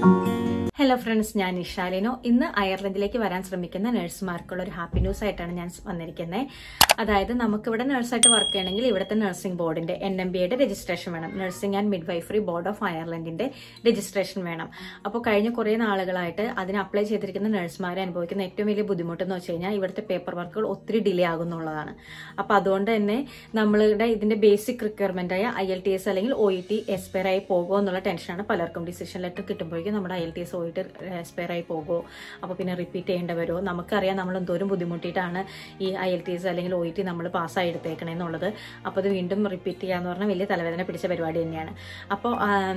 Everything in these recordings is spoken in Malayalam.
ഹലോ ഫ്രണ്ട്സ് ഞാൻ നിഷാലിനോ ഇന്ന് അയർലൻഡിലേക്ക് വരാൻ ശ്രമിക്കുന്ന നഴ്സുമാർക്കുള്ള ഒരു ഹാപ്പി ന്യൂസ് ആയിട്ടാണ് ഞാൻ വന്നിരിക്കുന്നത് അതായത് നമുക്കിവിടെ നഴ്സായിട്ട് വർക്ക് ചെയ്യണമെങ്കിൽ ഇവിടുത്തെ നഴ്സിംഗ് ബോർഡിന്റെ എൻ എം ബി എയുടെ രജിസ്ട്രേഷൻ വേണം nursing and midwifery board of അയർലൻഡിന്റെ രജിസ്ട്രേഷൻ വേണം അപ്പോൾ കഴിഞ്ഞ കുറേ നാളുകളായിട്ട് അതിന് അപ്ലൈ ചെയ്തിരിക്കുന്ന നഴ്സുമാരെ അനുഭവിക്കുന്ന ഏറ്റവും വലിയ ബുദ്ധിമുട്ട് എന്ന് വെച്ച് കഴിഞ്ഞാൽ ഇവിടുത്തെ പേപ്പർ വർക്കുകൾ ഒത്തിരി ഡിലേ ആകുന്നുള്ളതാണ് അപ്പോൾ അതുകൊണ്ട് തന്നെ നമ്മളുടെ ഇതിന്റെ ബേസിക് റിക്വയർമെന്റ് ആയ ഐ എൽ ടി എസ് അല്ലെങ്കിൽ ഒ ഇ ടി എക്സ്പയർ ആയി പോകുമോ എന്നുള്ള ടെൻഷനാണ് പലർക്കും ഡിസിഷൻ ലെറ്റർ കിട്ടുമ്പോഴേക്കും നമ്മുടെ I L T S O E T expire ആയി പോകുമോ അപ്പോൾ പിന്നെ റിപ്പീറ്റ് ചെയ്യേണ്ടി വരുമോ നമുക്കറിയാം നമ്മൾ എന്തോരം ബുദ്ധിമുട്ടിയിട്ടാണ് ഈ ഐ എൽ ടി എസ് അല്ലെങ്കിൽ ഒ ഇ ടി നമ്മൾ പാസ്സായി എടുത്തേക്കണേ എന്നുള്ളത് അപ്പോൾ അത് വീണ്ടും റിപ്പീറ്റ് ചെയ്യാന്ന് പറഞ്ഞാൽ വലിയ തലവേദന പിടിച്ച പരിപാടി തന്നെയാണ് അപ്പോൾ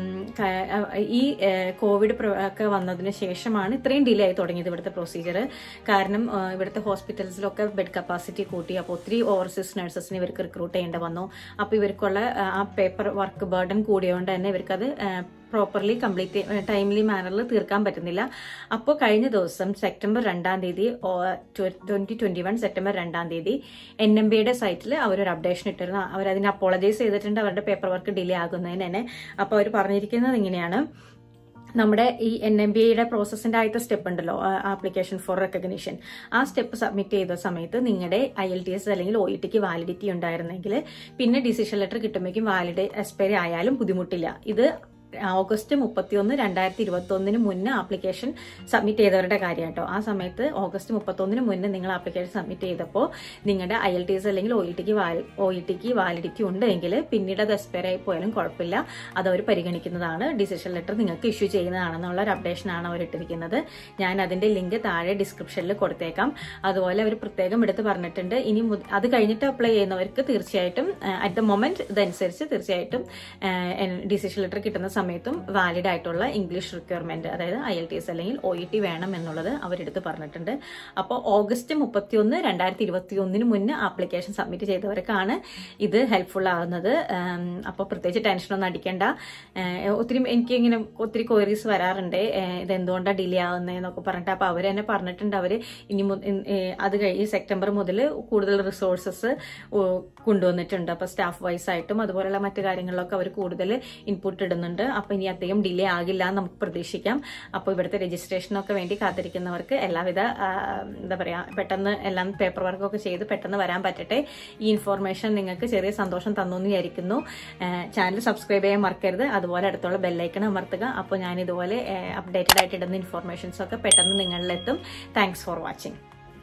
ഈ കോവിഡ് ഒക്കെ വന്നതിന് ശേഷമാണ് ഇത്രയും ഡിലേ ആയി തുടങ്ങിയത് ഇവിടുത്തെ പ്രൊസീജിയർ കാരണം ആ, ഇവിടുത്തെ ഹോസ്പിറ്റൽസിലൊക്കെ ബെഡ് കപ്പാസിറ്റി കൂട്ടി അപ്പോൾ ഒത്തിരി ഓവർസീസ് നഴ്സസിനെ ഇവർക്ക് റിക്രൂട്ട് ചെയ്യേണ്ടി വന്നു അപ്പോൾ ഇവർക്കുള്ള ആ, ആ പേപ്പർ വർക്ക് ബർഡൻ കൂടിയതുകൊണ്ട് തന്നെ ഇവർക്കത് പ്രോപ്പർലി കംപ്ലീറ്റ് ടൈംലി മാനറിൽ തീർക്കാൻ പറ്റുന്നില്ല അപ്പോൾ കഴിഞ്ഞ ദിവസം സെപ്റ്റംബർ രണ്ടാം തീയതി ട്വന്റി ട്വന്റി വൺ സെപ്റ്റംബർ രണ്ടാം തീയതി എൻ എം ബിയുടെ സൈറ്റിൽ അവരൊരു അപ്ഡേഷൻ ഇട്ടിരുന്നു അവരതിന് അപ്പോളജൈസ് ചെയ്തിട്ടുണ്ട് അവരുടെ പേപ്പർ വർക്ക് ഡിലേ ആകുന്നതിന് തന്നെ അപ്പോൾ അവർ പറഞ്ഞിരിക്കുന്നത് ഇങ്ങനെയാണ് നമ്മുടെ ഈ എൻ എം ബി ഐയുടെ പ്രോസസ്സിന്റെ ആദ്യത്തെ സ്റ്റെപ്പ് ഉണ്ടല്ലോ ആപ്ലിക്കേഷൻ ഫോർ റെക്കഗ്നിഷൻ ആ സ്റ്റെപ്പ് സബ്മിറ്റ് ചെയ്ത സമയത്ത് നിങ്ങളുടെ ഐ എൽ ടി എസ് അല്ലെങ്കിൽ ഒ ഇ ടിക്ക് വാലിഡിറ്റി ഉണ്ടായിരുന്നെങ്കിൽ പിന്നെ ഡിസിഷൻ ലെറ്റർ കിട്ടുമ്പോഴേക്കും വാലിഡ് എക്സ്പയറി ആയാലും ബുദ്ധിമുട്ടില്ല ഇത് ഓഗസ്റ്റ് മുപ്പത്തിയൊന്ന് രണ്ടായിരത്തി ഇരുപത്തി ഒന്നിന് മുന്നേ ആപ്ലിക്കേഷൻ സബ്മിറ്റ് ചെയ്തവരുടെ കാര്യം കേട്ടോ ആ സമയത്ത് ഓഗസ്റ്റ് മുപ്പത്തൊന്നിന് മുന്നേ നിങ്ങൾ ആപ്ലിക്കേഷൻ സബ്മിറ്റ് ചെയ്തപ്പോൾ നിങ്ങളുടെ ഐ എൽ ടി എസ് അല്ലെങ്കിൽ ഒ ഇ ടിക്ക് ഒ ഇ ടിക്ക് വാലിഡിറ്റി ഉണ്ടെങ്കിൽ പിന്നീട് അത് എക്സ്പയർ ആയി പോയാലും കുഴപ്പമില്ല അത് അവർ പരിഗണിക്കുന്നതാണ് ഡിസിഷൻ ലെറ്റർ നിങ്ങൾക്ക് ഇഷ്യൂ ചെയ്യുന്നതാണെന്നുള്ള ഒരു അപ്ഡേഷനാണ് അവർ ഇട്ടിരിക്കുന്നത് ഞാൻ അതിന്റെ ലിങ്ക് താഴെ ഡിസ്ക്രിപ്ഷനിൽ കൊടുത്തേക്കാം അതുപോലെ അവർ പ്രത്യേകം എടുത്ത് പറഞ്ഞിട്ടുണ്ട് ഇനി മുത- അത് കഴിഞ്ഞിട്ട് അപ്ലൈ ചെയ്യുന്നവർക്ക് തീർച്ചയായിട്ടും അറ്റ് ദ മൊമെന്റ് ഇതനുസരിച്ച് തീർച്ചയായിട്ടും ഡിസിഷൻ ലെറ്റർ കിട്ടുന്ന സമയത്തും വാലിഡ് ആയിട്ടുള്ള ഇംഗ്ലീഷ് റിക്വയർമെന്റ് അതായത് ഐ എൽ ടി എസ് അല്ലെങ്കിൽ ഒ ഇ ടി വേണം എന്നുള്ളത് അവരെടുത്ത് പറഞ്ഞിട്ടുണ്ട് അപ്പോൾ ഓഗസ്റ്റ് മുപ്പത്തിയൊന്ന് രണ്ടായിരത്തി ഇരുപത്തി ഒന്നിന് മുന്നേ ആപ്ലിക്കേഷൻ സബ്മിറ്റ് ചെയ്തവർക്കാണ് ഇത് ഹെൽപ്ഫുൾ ആകുന്നത് അപ്പോൾ പ്രത്യേകിച്ച് ടെൻഷനൊന്നും അടിക്കേണ്ട ഏഹ് ഒത്തിരി എനിക്ക് ഇങ്ങനെ ഒത്തിരി ക്വയറീസ് വരാറുണ്ട് ഏഹ് ഇത് എന്തുകൊണ്ടാണ് ഡിലേ ആകുന്നതെന്നൊക്കെ പറഞ്ഞിട്ട് അപ്പോൾ അവർ തന്നെ പറഞ്ഞിട്ടുണ്ട് അവർ ഇനി മു- ഇൻ- ഏഹ് അത് കഴിഞ്ഞ് സെപ്റ്റംബർ മുതൽ കൂടുതൽ റിസോഴ്സസ് കൊണ്ടുവന്നിട്ടുണ്ട് അപ്പോൾ സ്റ്റാഫ് വൈസ് ആയിട്ടും അതുപോലെയുള്ള മറ്റു കാര്യങ്ങളിലൊക്കെ അവർ കൂടുതൽ ഇൻപുട്ട് ഇടുന്നുണ്ട് അപ്പോൾ ഇനി അധികം ഡിലേ ആകില്ല എന്ന് നമുക്ക് പ്രതീക്ഷിക്കാം അപ്പോൾ ഇവിടുത്തെ രജിസ്ട്രേഷനൊക്കെ വേണ്ടി കാത്തിരിക്കുന്നവർക്ക് എല്ലാവിധ ആ, എന്താ പറയുക പെട്ടെന്ന് എല്ലാം പേപ്പർ വർക്കൊക്കെ ചെയ്ത് പെട്ടെന്ന് വരാൻ പറ്റട്ടെ ഈ ഇൻഫോർമേഷൻ നിങ്ങൾക്ക് ചെറിയ സന്തോഷം തന്നു എന്ന് വിചാരിക്കുന്നു ചാനൽ സബ്സ്ക്രൈബ് ചെയ്യാൻ മറക്കരുത് അതുപോലെ അടുത്തുള്ള ബെല്ലൈക്കൺ അമർത്തുക അപ്പോൾ ഞാൻ ഇതുപോലെ അപ്ഡേറ്റഡ് ആയിട്ട് ഇടുന്ന ഇൻഫോർമേഷൻസ് ഒക്കെ പെട്ടെന്ന് നിങ്ങളിലെത്തും താങ്ക്സ് ഫോർ വാച്ചിങ്